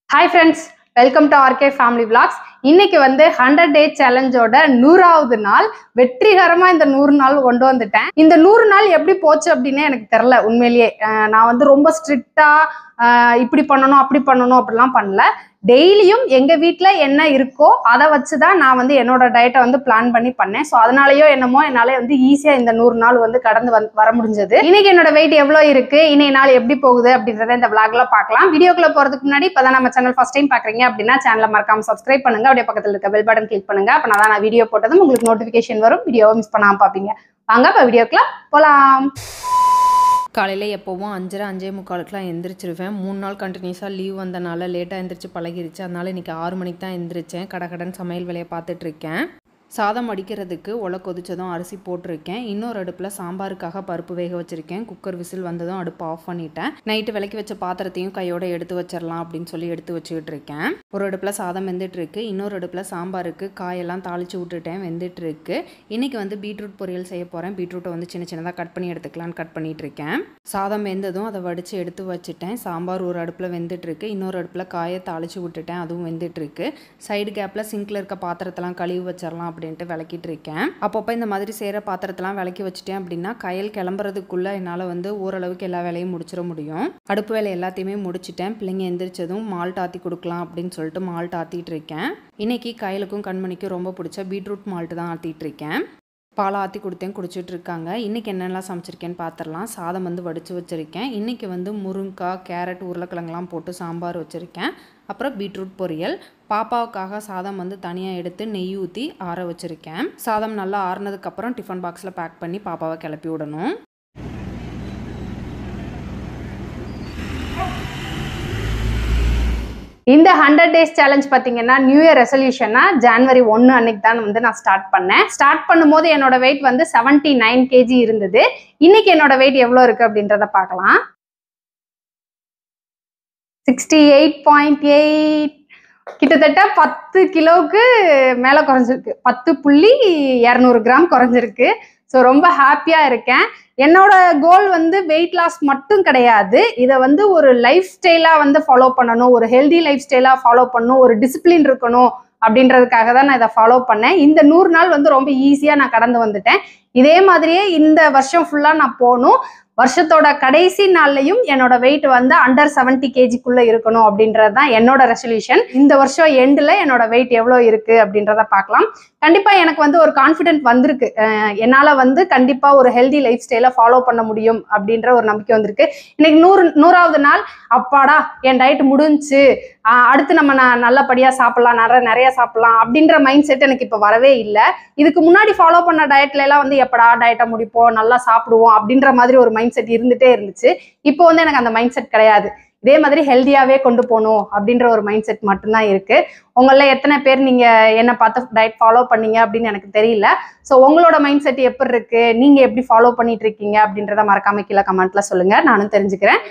Hi friends welcome to RK family vlogs இன்னைக்கு வந்து hundred டே சேலஞ்சோட நூறாவது நாள் வெற்றிகரமா இந்த நூறு நாள் கொண்டு வந்துட்டேன் இந்த நூறு நாள் எப்படி போச்சு அப்படின்னு எனக்கு தெரில உண்மையிலேயே அஹ் நான் வந்து ரொம்ப ஸ்ட்ரிக்டா இப்படி பண்ணணும் அப்படி பண்ணணும் அப்படிலாம் பண்ணல டெய்லியும் எங்க வீட்ல என்ன இருக்கோ அதை வச்சு தான் நான் வந்து என்னோட டயட்டை வந்து பிளான் பண்ணி பண்ணேன் ஸோ அதனாலயோ என்னமோ என்னால வந்து ஈஸியா இந்த நூறு நாள் வந்து கடந்து வந்து வர முடிஞ்சது இன்னைக்கு என்னோட வெயிட் எவ்வளோ இருக்கு இன்னைய நாள் எப்படி போகுது அப்படின்றத இந்த vlogல பார்க்கலாம் வீடியோக்குள்ள போறதுக்கு முன்னாடி இப்பதான் நம்ம சேனல் ஃபர்ஸ்ட் டைம் பாக்குறீங்க அப்படின்னா சேனலை மறக்காம சப்ஸ்கிரைப் பண்ணுங்க அப்படியே பக்கத்துல இருக்க பெல் பட்டன் கிளிக் பண்ணுங்க அப்ப நான் நான் வீடியோ போட்டதும் உங்களுக்கு நோட்டிபிகேஷன் வரும் வீடியோவை மிஸ் பண்ணாம பாப்பீங்க வாங்க இப்போ வீடியோக்குள்ள போலாம் காலையில் எப்போவும் அஞ்சரை அஞ்சே முக்காலுக்குலாம் எந்திரிச்சிருவேன் மூணு நாள் கண்டினியூஸாக லீவ் வந்தனால லேட்டாக எந்திரிச்சு பழகிருச்சு அதனால இன்றைக்கி ஆறு மணிக்கு தான் எந்திரிச்சேன் கடகடன் சமையல் வேலையை பார்த்துட்ருக்கேன் சாதம் அடிக்கிறதுக்கு ஒலை கொதிச்சதும் அரிசி போட்டிருக்கேன் இன்னொரு அடுப்பில் சாம்பாருக்காக பருப்பு வேக வச்சுருக்கேன் குக்கர் விசில் வந்ததும் அடுப்பு ஆஃப் பண்ணிட்டேன் நைட்டு விளக்கி வச்ச பாத்திரத்தையும் கையோட எடுத்து வச்சிடலாம் அப்படின்னு சொல்லி எடுத்து வச்சுக்கிட்டு இருக்கேன் ஒரு அடுப்பில் சாதம் வெந்துட்டு இருக்கு இன்னொரு அடுப்பில் சாம்பாருக்கு காயெல்லாம் தாளிச்சு விட்டுட்டேன் வெந்துட்டு இருக்கு இன்னைக்கு வந்து பீட்ரூட் பொரியல் செய்ய போகிறேன் பீட்ரூட்டை வந்து சின்ன சின்னதாக கட் பண்ணி எடுத்துக்கலான்னு கட் பண்ணிட்டு இருக்கேன் சாதம் வெந்ததும் அதை வடித்து எடுத்து வச்சுட்டேன் சாம்பார் ஒரு அடுப்பில் வெந்துட்டு இருக்கு இன்னொரு அடுப்பில் காயை தாளிச்சு விட்டுட்டேன் அதுவும் வெந்துட்டு இருக்கு சைடு கேப்பில் சிங்கில் இருக்க பாத்திரத்தெல்லாம் கழுவி வச்சிடலாம் அப்படின்ட்டு விளக்கிட்டு இருக்கேன் அப்பப்போ இந்த மாதிரி செய்கிற பாத்திரத்தெல்லாம் விளக்கி வச்சுட்டேன் அப்படின்னா கயல் கிளம்புறதுக்குள்ளே என்னால் வந்து ஓரளவுக்கு எல்லா வேலையும் முடிச்சிட முடியும் அடுப்பு வேலை எல்லாத்தையுமே முடிச்சிட்டேன் பிள்ளைங்க எந்திரிச்சதும் மால்ட் ஆற்றி கொடுக்கலாம் அப்படின்னு சொல்லிட்டு மால்ட் ஆற்றிட்டு இருக்கேன் இன்னைக்கு கயலுக்கும் கண்மணிக்கும் ரொம்ப பிடிச்ச பீட்ரூட் மால்ட் தான் ஆற்றிட்டு இருக்கேன் பாலை ஆற்றி கொடுத்தேன் குடிச்சிட்டு இருக்காங்க இன்றைக்கி என்னெல்லாம் சமைச்சிருக்கேன்னு பார்த்துடலாம் சாதம் வந்து வடித்து வச்சுருக்கேன் இன்றைக்கி வந்து முருங்கைக்காய் கேரட் உருளைக்கிழங்குலாம் போட்டு சாம்பார் வச்சுருக்கேன் அப்புறம் பீட்ரூட் பொரியல் பாப்பாவுக்காக சாதம் வந்து தனியாக எடுத்து நெய் ஊற்றி ஆற வச்சுருக்கேன் சாதம் நல்லா ஆறுனதுக்கப்புறம் டிஃபன் பாக்ஸில் பேக் பண்ணி பாப்பாவை கிளப்பி விடணும் இந்த ஹண்ட்ரட் டேஸ் சேலஞ்ச் பார்த்தீங்கன்னா நியூ இயர் ரெசல்யூஷனா ஜான்வரி ஒன்று அன்னைக்கு தான் வந்து நான் ஸ்டார்ட் பண்ணேன் ஸ்டார்ட் பண்ணும்போது என்னோட வெயிட் வந்து 79 நைன் கேஜி இருந்தது இன்னைக்கு என்னோட வெயிட் எவ்வளோ இருக்கு அப்படின்றத பார்க்கலாம் சிக்ஸ்டி எயிட் பாயிண்ட் எயிட் கிட்டத்தட்ட பத்து கிலோவுக்கு மேலே குறைஞ்சிருக்கு பத்து புள்ளி இரநூறு கிராம் குறைஞ்சிருக்கு ஸோ ரொம்ப ஹாப்பியாக இருக்கேன் என்னோட கோல் வந்து வெயிட் லாஸ் மட்டும் கிடையாது இதை வந்து ஒரு லைஃப் ஸ்டைலாக வந்து ஃபாலோ பண்ணணும் ஒரு ஹெல்தி லைஃப் ஸ்டைலாக ஃபாலோ பண்ணணும் ஒரு டிசிப்ளின் இருக்கணும் அப்படின்றதுக்காக தான் நான் இதை ஃபாலோ பண்ணேன் இந்த நூறு நாள் வந்து ரொம்ப ஈஸியாக நான் கடந்து வந்துட்டேன் இதே மாதிரியே இந்த வருஷம் ஃபுல்லாக நான் போகணும் வருஷத்தோட கடைசி நாள்லையும் என்னோட வெயிட் வந்து அண்டர் செவன்ட்டி கேஜிக்குள்ள இருக்கணும் அப்படின்றது தான் என்னோட ரெசல்யூஷன் இந்த வருஷம் எண்டில் என்னோட வெயிட் எவ்வளோ இருக்கு அப்படின்றத பார்க்கலாம் கண்டிப்பா எனக்கு வந்து ஒரு கான்ஃபிடென்ட் வந்திருக்கு அஹ் என்னால வந்து கண்டிப்பா ஒரு ஹெல்தி லைஃப் ஸ்டைலை ஃபாலோ பண்ண முடியும் அப்படின்ற ஒரு நம்பிக்கை வந்திருக்கு இன்னைக்கு நூறு நூறாவது நாள் அப்பாடா என் டயட் முடிஞ்சுச்சு ஆஹ் அடுத்து நம்ம நான் நல்லபடியா சாப்பிடலாம் நிறைய நிறைய சாப்பிடலாம் அப்படின்ற மைண்ட் செட் எனக்கு இப்போ வரவே இல்லை இதுக்கு முன்னாடி ஃபாலோ பண்ண டயட்ல எல்லாம் வந்து எப்படா டயட்டை முடிப்போம் நல்லா சாப்பிடுவோம் அப்படின்ற மாதிரி ஒரு மைண்ட் செட் இருந்துட்டே இருந்துச்சு இப்போ வந்து எனக்கு அந்த மைண்ட் செட் கிடையாது இதே மாதிரி ஹெல்த்தியாவே கொண்டு போகணும் அப்படின்ற ஒரு மைண்ட் செட் மட்டும்தான் இருக்கு உங்கள எத்தனை பேர் நீங்க என்ன பார்த்து டயட் ஃபாலோ பண்ணீங்க அப்படின்னு எனக்கு தெரியல ஸோ உங்களோட மைண்ட் செட் எப்படி இருக்கு நீங்க எப்படி ஃபாலோ பண்ணிட்டு இருக்கீங்க அப்படின்றத மறக்காம கீழே கமெண்ட்ல சொல்லுங்க நானும் தெரிஞ்சுக்கிறேன்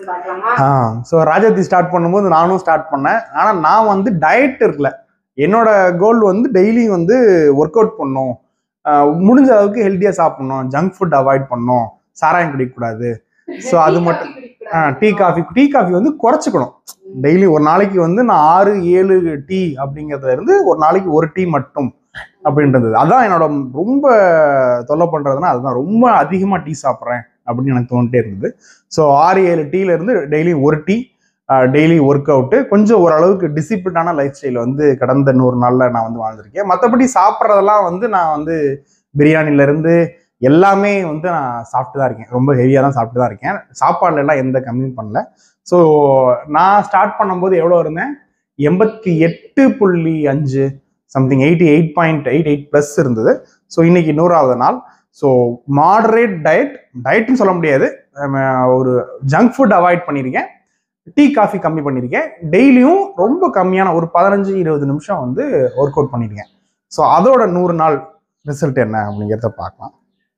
ஆ ஸோ ராஜாத்தி ஸ்டார்ட் பண்ணும்போது நானும் ஸ்டார்ட் பண்ணேன் ஆனால் நான் வந்து டயட் இருக்கல என்னோட கோல் வந்து டெய்லி வந்து ஒர்க் அவுட் பண்ணணும் ஆஹ் முடிஞ்ச அளவுக்கு ஹெல்த்தியாக சாப்பிடணும் ஜங்க் ஃபுட் அவாய்ட் பண்ணணும் சாராயம் குடிக்கக்கூடாது ஸோ அது மட்டும் டீ காஃபி டீ காஃபி வந்து குறைச்சிக்கணும் டெய்லி ஒரு நாளைக்கு வந்து நான் ஆறு ஏழு டீ அப்படிங்கிறதுல இருந்து ஒரு நாளைக்கு ஒரு டீ மட்டும் அப்படின்றது அதான் என்னோட ரொம்ப தொல்லை பண்ணுறதுனா அதுதான் ரொம்ப அதிகமாக டீ சாப்பிட்றேன் அப்படின்னு எனக்கு தோணிட்டே இருந்தது ஸோ ஆறு ஏழு டீல இருந்து டெய்லி ஒரு டீ டெய்லி ஒர்க் அவுட்டு கொஞ்சம் ஓரளவுக்கு டிசிப்ளினான லைஃப் ஸ்டைல் வந்து கடந்த நூறு நாளில் நான் வந்து வாழ்ந்திருக்கேன் மற்றபடி சாப்பிட்றதெல்லாம் வந்து நான் வந்து பிரியாணில இருந்து எல்லாமே வந்து நான் சாப்பிட்டு தான் இருக்கேன் ரொம்ப ஹெவியாக தான் சாப்பிட்டு தான் இருக்கேன் சாப்பாடுல எல்லாம் எந்த கம்மியும் பண்ணல ஸோ நான் ஸ்டார்ட் பண்ணும்போது எவ்வளோ இருந்தேன் எண்பத்தி எட்டு புள்ளி அஞ்சு something eighty eight point eight eight plus இருந்தது ஸோ இன்னைக்கு நூறாவது நாள் ஸோ மாடரேட் டயட் டயட்னு சொல்ல முடியாது நம்ம ஒரு ஜங்க் ஃபுட் அவாய்ட் பண்ணியிருக்கேன் டீ காஃபி கம்மி பண்ணியிருக்கேன் டெய்லியும் ரொம்ப கம்மியான ஒரு பதினஞ்சு இருபது நிமிஷம் வந்து ஒர்க் அவுட் பண்ணியிருக்கேன் ஸோ அதோட நூறு நாள் ரிசல்ட் என்ன அப்படிங்கிறத பார்க்கலாம்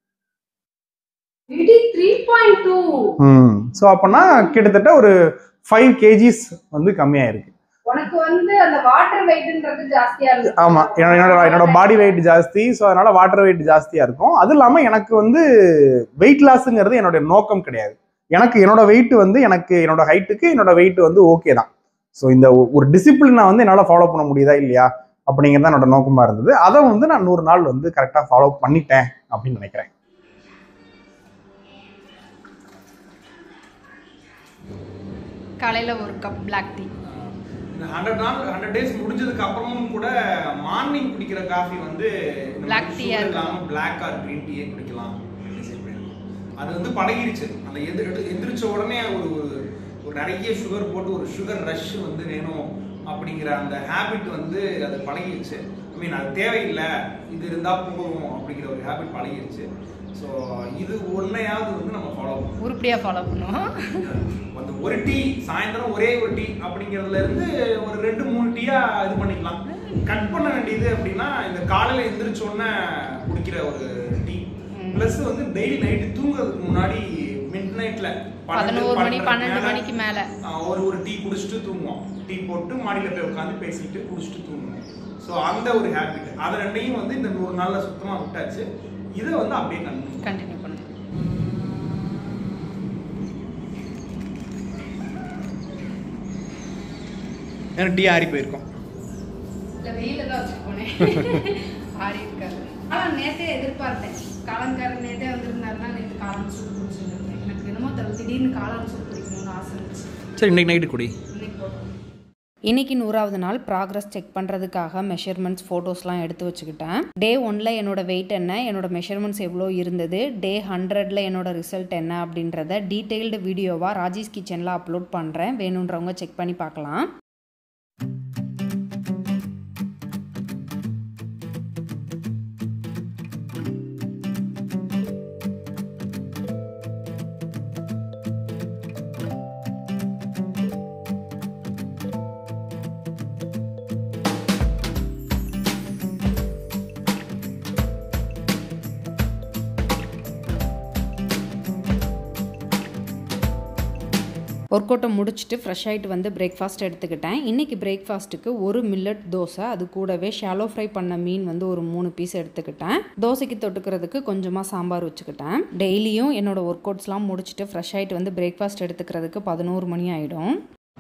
த்ரீ பாயிண்ட் டூ ம் ஸோ அப்போனா கிட்டத்தட்ட ஒரு ஃபைவ் கேஜிஸ் வந்து கம்மியாயிருக்கு உனக்கு வந்து அந்த வாட்டர் வெயிட்ன்றது ஜாஸ்தியா இருக்கு ஆமா என்னோட என்னோட என்னோட பாடி வெயிட் ஜாஸ்தி ஸோ அதனால வாட்டர் வெயிட் ஜாஸ்தியா இருக்கும் அது இல்லாம எனக்கு வந்து வெயிட் லாஸ்ங்கிறது என்னோட நோக்கம் கிடையாது எனக்கு என்னோட வெயிட் வந்து எனக்கு என்னோட ஹைட்டுக்கு என்னோட வெயிட் வந்து ஓகே தான் ஸோ இந்த ஒ- ஒரு டிசிப்ளினை வந்து என்னால் ஃபாலோ பண்ண முடியுதா இல்லையா அப்படிங்கிறது தான் என்னோட நோக்கமாக இருந்தது அதை வந்து நான் நூறு நாள் வந்து கரெக்டாக ஃபாலோ பண்ணிட்டேன் அப்படின்னு நினைக்கிறேன் காலையில் ஒரு கப் பிளாக் டீ இந்த ஹண்ட்ரட் நாள் ஹண்ட்ரட் டேஸ் முடிஞ்சதுக்கு அப்புறமும் கூட மார்னிங் குடிக்கிற காஃபி வந்து Black tea ஆ இருக்கு. இல்லாமல் பிளாக் ஆர் க்ரீன் டீயே குடிக்கலாம் அப்படின்னு decide பண்ணிருக்கோம். அது வந்து பழகிருச்சு அந்த எதிர் எந்திரிச்ச உடனே ஒரு ஒரு ஒரு நிறைய சுகர் போட்டு ஒரு சுகர் ரஷ் வந்து வேணும் அப்படிங்கிற அந்த ஹேபிட் வந்து அது பழகிருச்சு ஐ மீன் அது தேவையில்லை இது இருந்தால் போதும் அப்படிங்கிற ஒரு ஹேபிட் பழகிருச்சு ஸோ இது ஒன்றையாவது வந்து நம்ம ஃபாலோ பண்ணணும் உருப்படியாக ஃபாலோ பண்ணுவோம் அந்த ஒரு டீ சாயந்தரம் ஒரே ஒரு டீ அப்படிங்கிறதுல இருந்து ஒரு ரெண்டு மூணு டீயா இது பண்ணிக்கலாம் கட் பண்ண வேண்டியது அப்படின்னா இந்த காலையில எந்திரிச்ச உடனே குடிக்கிற ஒரு டீ ப்ளஸ் வந்து டெய்லி நைட்டு தூங்குறதுக்கு முன்னாடி மிட் நைட்ல பதினோரு மணி பன்னெண்டு மணிக்கு மேலே ஒரு ஒரு டீ குடிச்சிட்டு தூங்குவோம் டீ போட்டு மாடியில போய் உட்காந்து பேசிட்டு குடிச்சிட்டு தூங்குவோம் ஸோ அந்த ஒரு ஹேபிட் அதை ரெண்டையும் வந்து இந்த நூறு நாள்ல சுத்தமா விட்டாச்சு இதை வந்து அப்படியே கண்டினியூ கண்டினியூ பண்ணுவோம் ஏன்னா டீ ஆறி போயிருக்கோம் இல்லை வெயில தான் வச்சு போனேன் ஆறி இருக்காது ஆனால் நேற்றே எதிர்பார்த்தேன் காலங்காரன் நேற்றே வந்திருந்தாருன்னா நேற்று காலம் சூப் குடிச்சுருந்தேன் எனக்கு என்னமோ தெரியல திடீர்னு காலம் சூப் குடிக்கணும்னு ஆசை இருந்துச்சு சரி இன்னைக்கு நைட்டு குடி இன்னைக்கு போட்டோம் இன்னைக்கு நூறாவது நாள் ப்ராக்ரஸ் செக் பண்ணுறதுக்காக மெஷர்மெண்ட்ஸ் ஃபோட்டோஸ்லாம் எடுத்து வச்சுக்கிட்டேன் டே ஒனில் என்னோட வெயிட் என்ன என்னோட மெஷர்மெண்ட்ஸ் எவ்வளோ இருந்தது டே ஹண்ட்ரடில் என்னோட ரிசல்ட் என்ன அப்படின்றத டீட்டெயில்டு வீடியோவாக ராஜேஷ் கிச்சனில் அப்லோட் பண்ணுறேன் வேணுன்றவங்க செக் பண்ணி பார்க்கலாம் ஒர்க் அவுட்டை முடிச்சுட்டு ஃப்ரெஷ் ஆகிட்டு வந்து பிரேக்ஃபாஸ்ட் எடுத்துக்கிட்டேன் இன்றைக்கி பிரேக்ஃபாஸ்ட்டுக்கு ஒரு மில்லட் தோசை அது கூடவே ஷாலோ ஃப்ரை பண்ண மீன் வந்து ஒரு மூணு பீஸ் எடுத்துக்கிட்டேன் தோசைக்கு தொட்டுக்கிறதுக்கு கொஞ்சமாக சாம்பார் வச்சுக்கிட்டேன் டெய்லியும் என்னோட ஒர்க் அவுட்ஸ்லாம் முடிச்சுட்டு ஃப்ரெஷ் ஆகிட்டு வந்து பிரேக்ஃபாஸ்ட் எடுத்துக்கிறதுக்கு பதினோரு மணி ஆகிடும்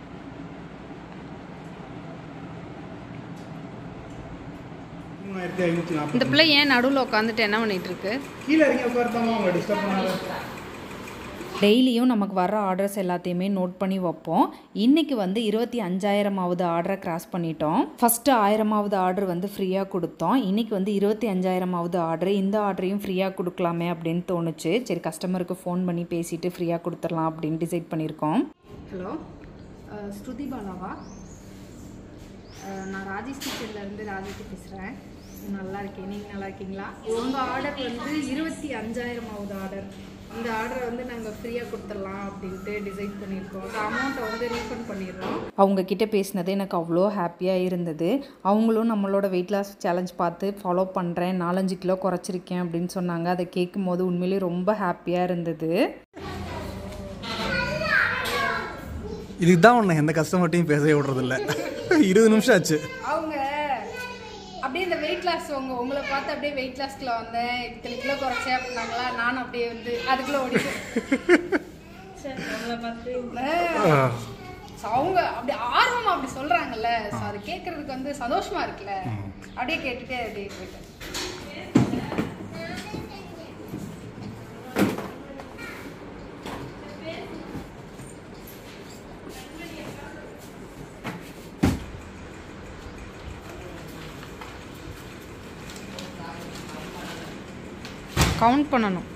மூணாயிரத்தி ஐநூற்றி நாற்பது இந்த பிள்ளை ஏன் நடுவில் உட்காந்துட்டு என்ன பண்ணிட்டு இருக்கு கீழே இறங்கி உட்கார்த்தாமா அவங்க டிஸ்டர்ப் பண்ணாத டெய்லியும் நமக்கு வர ஆர்டர்ஸ் எல்லாத்தையுமே நோட் பண்ணி வைப்போம் இன்றைக்கி வந்து இருபத்தி அஞ்சாயிரமாவது ஆர்டரை கிராஸ் பண்ணிட்டோம் ஃபஸ்ட்டு ஆயிரமாவது ஆர்டர் வந்து ஃப்ரீயாக கொடுத்தோம் இன்றைக்கி வந்து இருபத்தி அஞ்சாயிரமாவது ஆர்டர் இந்த ஆர்டரையும் ஃப்ரீயாக கொடுக்கலாமே அப்படின்னு தோணுச்சு சரி கஸ்டமருக்கு ஃபோன் பண்ணி பேசிட்டு ஃப்ரீயாக கொடுத்துடலாம் அப்படின்னு டிசைட் பண்ணியிருக்கோம் ஹலோ ஸ்ருதி பாலாவா அஹ், நான் ராஜேஷ் கிச்சன்லேருந்து ராஜேஷ் பேசுகிறேன் நல்லா இருக்கேன் நீங்கள் நல்லா இருக்கீங்களா உங்கள் ஆர்டர் வந்து இருபத்தி அஞ்சாயிரமாவது ஆர்டர் இந்த ஆர்டரை வந்து நாங்கள் ஃப்ரீயாக கொடுத்துடலாம் அப்படின்ட்டு டிசைட் பண்ணியிருக்கோம் ஸோ அமௌண்ட்டை வந்து ரீஃபண்ட் பண்ணிடுறோம் அவங்க கிட்ட பேசினது எனக்கு அவ்வளோ ஹாப்பியாக இருந்தது அவங்களும் நம்மளோட வெயிட் லாஸ் சேலஞ்ச் பார்த்து ஃபாலோ பண்ணுறேன் நாலஞ்சு கிலோ குறைச்சிருக்கேன் அப்படின்னு சொன்னாங்க அதை கேட்கும் போது உண்மையிலேயே ரொம்ப ஹாப்பியாக இருந்தது இதுக்கு தான் உன்னை எந்த கஸ்டமர்ட்டையும் பேசவே விடுறதில்ல இருபது நிமிஷம் ஆச்சு அவங்க அப்படியே இந்த வெயிட் லாஸ் உங்க உங்களை பார்த்து அப்படியே வெயிட் லாஸ்க்குள்ள வந்தேன் இத்தனை கிலோ குறைச்சேன் அப்படின்னாங்களா நானும் அப்படியே வந்து அதுக்குள்ள ஓடிட்டேன் So, அவங்க அப்படி ஆர்வமா அப்படி சொல்றாங்கல்ல ஸோ அது கேட்கறதுக்கு வந்து சந்தோஷமா இருக்குல்ல அப்படியே கேட்டுட்டே அப்படியே போயிட்டேன் கவுண்ட் பண்ணணும்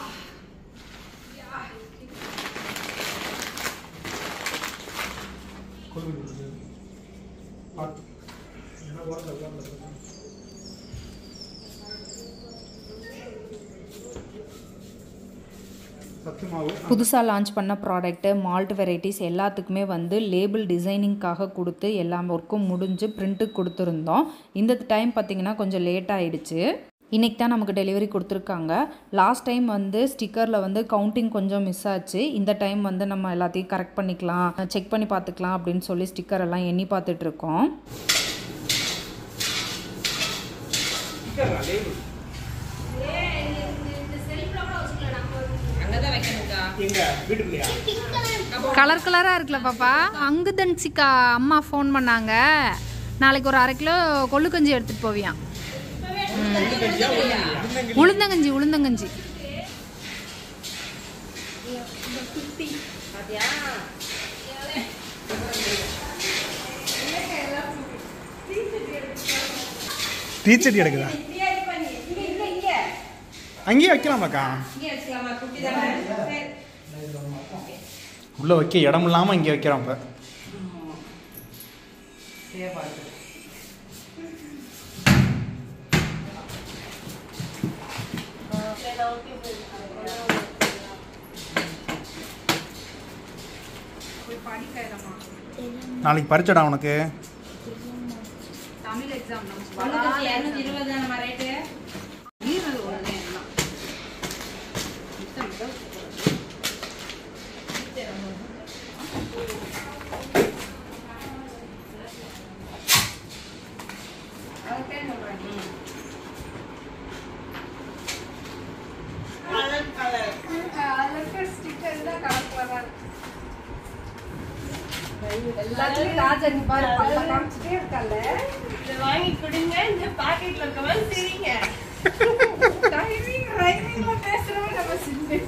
சத்துமாவு புதுசாக லான்ச் பண்ண ப்ராடக்ட்டு மால்ட் வெரைட்டிஸ் எல்லாத்துக்குமே வந்து லேபிள் டிசைனிங்காக கொடுத்து எல்லா ஒர்க்கும் முடிஞ்சு பிரிண்ட்டுக்கு கொடுத்துருந்தோம் இந்த டைம் பார்த்திங்கன்னா கொஞ்சம் லேட் ஆயிடுச்சு இன்றைக்கி தான் நமக்கு டெலிவரி கொடுத்துருக்காங்க லாஸ்ட் டைம் வந்து ஸ்டிக்கரில் வந்து கவுண்டிங் கொஞ்சம் மிஸ் ஆச்சு இந்த டைம் வந்து நம்ம எல்லாத்தையும் கரெக்ட் பண்ணிக்கலாம் செக் பண்ணி பார்த்துக்கலாம் அப்படின்னு சொல்லி ஸ்டிக்கர் எல்லாம் எண்ணி பார்த்துட்ருக்கோம் எங்க வீட்டுக்குள்ளயா கலர் கலராக இருக்குல்ல பாப்பா அங்குதன்சிக்கா அம்மா ஃபோன் பண்ணாங்க நாளைக்கு ஒரு அரை கிலோ கொள்ளுக்கஞ்சி எடுத்துட்டு போவியாம் உளுந்தங்கஞ்சி உளுந்தங்கஞ்சி டீச்சர் எடுக்குதா அங்கேயே வைக்கலாமாக்கா உள்ள வைக்க இடம் இல்லாம இங்கே வைக்கிறோம் இப்ப நாளைக்கு பரிச்சடா உனக்கு தமிழ் எக்ஸாம் இரநூத்தி இருபது நம்ம ரேட்டு எல்லாத்துலயும் ராஜன் பாரு பல்ல காமிச்சிட்டே இருக்கல்ல வாங்கி கொடுங்க இந்த பாக்கெட்ல இருக்கவன் சரிங்க டைமிங் ரைமிங்ல பேசுறவங்க நம்ம சிந்து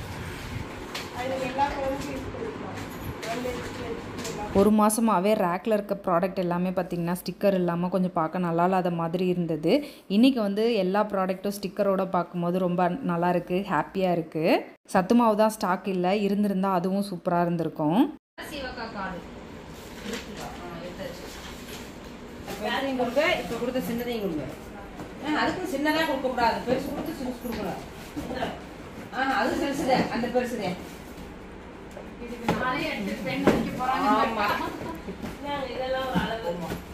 ஒரு மாதமாகவே ரேக்கில் இருக்க ப்ராடக்ட் எல்லாமே பார்த்திங்கன்னா ஸ்டிக்கர் இல்லாமல் கொஞ்சம் பார்க்க நல்லா இல்லாத மாதிரி இருந்தது இன்றைக்கி வந்து எல்லா ப்ராடக்ட்டும் ஸ்டிக்கரோட பார்க்கும்போது ரொம்ப நல்லா இருக்குது ஹாப்பியாக இருக்குது சத்து மாவு தான் ஸ்டாக் இல்லை இருந்திருந்தா அதுவும் சூப்பராக இருந்திருக்கும் பெருசையும் கொடுங்க இப்ப கொடுத்த சின்னதையும் கொடுங்க ஆ, அதுக்கும் சின்னதா கொடுக்க கூடாது பெருசு கொடுத்து சிறுசு கொடுக்கணும் ஆ அது பெருசுதே அந்த பெருசுதே நானே எடுத்து பெண் வைக்க போறாங்க ஆமா இதெல்லாம் ஒரு அளவு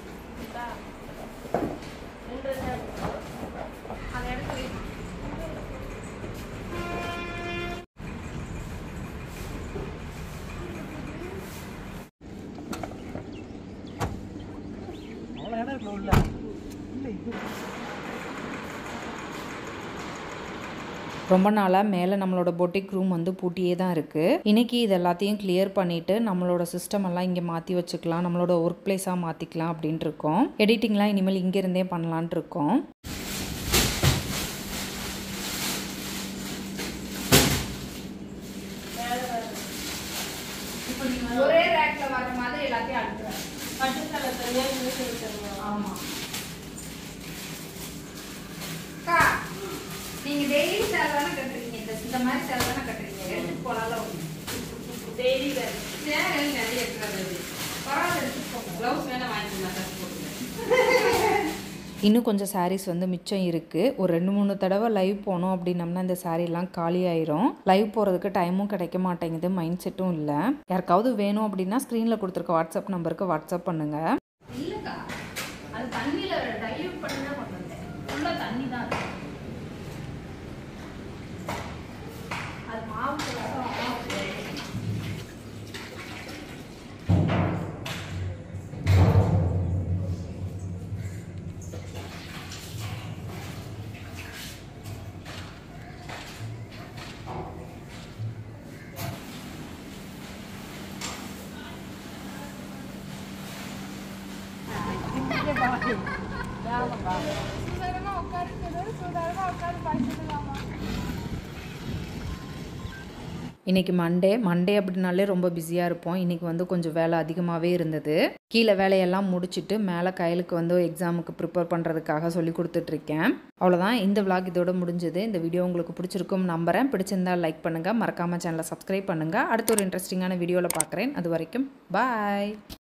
அந்த இடத்துல அவ்வளோ இடம் இருக்குல்ல உள்ள ரொம்ப நாளாக மேலே நம்மளோட பொட்டிக் ரூம் வந்து பூட்டியே தான் இருக்குது இன்றைக்கி இது எல்லாத்தையும் கிளியர் பண்ணிவிட்டு நம்மளோட சிஸ்டம் எல்லாம் இங்கே மாற்றி வச்சுக்கலாம் நம்மளோட ஒர்க் பிளேஸாக மாற்றிக்கலாம் அப்படின்ட்டு இருக்கோம் எடிட்டிங்லாம் இனிமேல் இங்கேருந்தே பண்ணலான்ட்டு இருக்கோம் இப்போ நீங்க ஒரே ரேக்ல வர மாதிரி எல்லாத்தையும் அடுக்குறேன் பட்டுத்தலை தனியா மிஷின் வச்சிருந்தோம் ஆமா அக்கா நீங்க டெய்லி சேலை தானே கட்டுறீங்க இந்த இந்த மாதிரி சேலை தானே கட்டுறீங்க எடுத்துட்டு போலாம்ல ஒண்ணு டெய்லி வேறு சேரல் நிறைய இருக்கிறது பரவாயில்ல எடுத்துட்டு போங்க ப்ளவுஸ் வேணா வாங்கிக்கலாம் தச்சு போட்டுங்க இன்னும் கொஞ்சம் sarees வந்து மிச்சம் இருக்குது ஒரு ரெண்டு மூணு தடவை லைவ் போனோம் அப்படின்னம்னா இந்த சாரீலாம் காலி ஆயிரும் லைவ் போகிறதுக்கு டைமும் கிடைக்க மாட்டேங்குது மைண்ட் செட்டும் இல்லை யாருக்காவது வேணும் அப்படின்னா ஸ்க்ரீனில் கொடுத்துருக்க வாட்ஸ்அப் நம்பருக்கு வாட்ஸ்அப் பண்ணுங்கள் இல்லக்கா அது தண்ணியில டைல்யூட் பண்ணி தான் கொண்டு வந்தேன் ஃபுல்லா தண்ணி தான் அது. அது மாவு கலரும் மாவு. இன்றைக்கி மண்டே மண்டே அப்படின்னாலே ரொம்ப பிஸியாக இருப்போம் இன்றைக்கி வந்து கொஞ்சம் வேலை அதிகமாகவே இருந்தது கீழே வேலையெல்லாம் முடிச்சுட்டு மேலே கையலுக்கு வந்து எக்ஸாமுக்கு ப்ரிப்பேர் பண்ணுறதுக்காக சொல்லி கொடுத்துட்ருக்கேன் அவ்வளோதான் இந்த vlog இதோட முடிஞ்சது இந்த வீடியோ உங்களுக்கு பிடிச்சிருக்கும் நம்புறேன் பிடிச்சிருந்தா லைக் பண்ணுங்கள் மறக்காமல் சேனலை சப்ஸ்கிரைப் பண்ணுங்கள் அடுத்த ஒரு இன்ட்ரெஸ்டிங்கான வீடியோவில் பார்க்குறேன் அது வரைக்கும் பாய்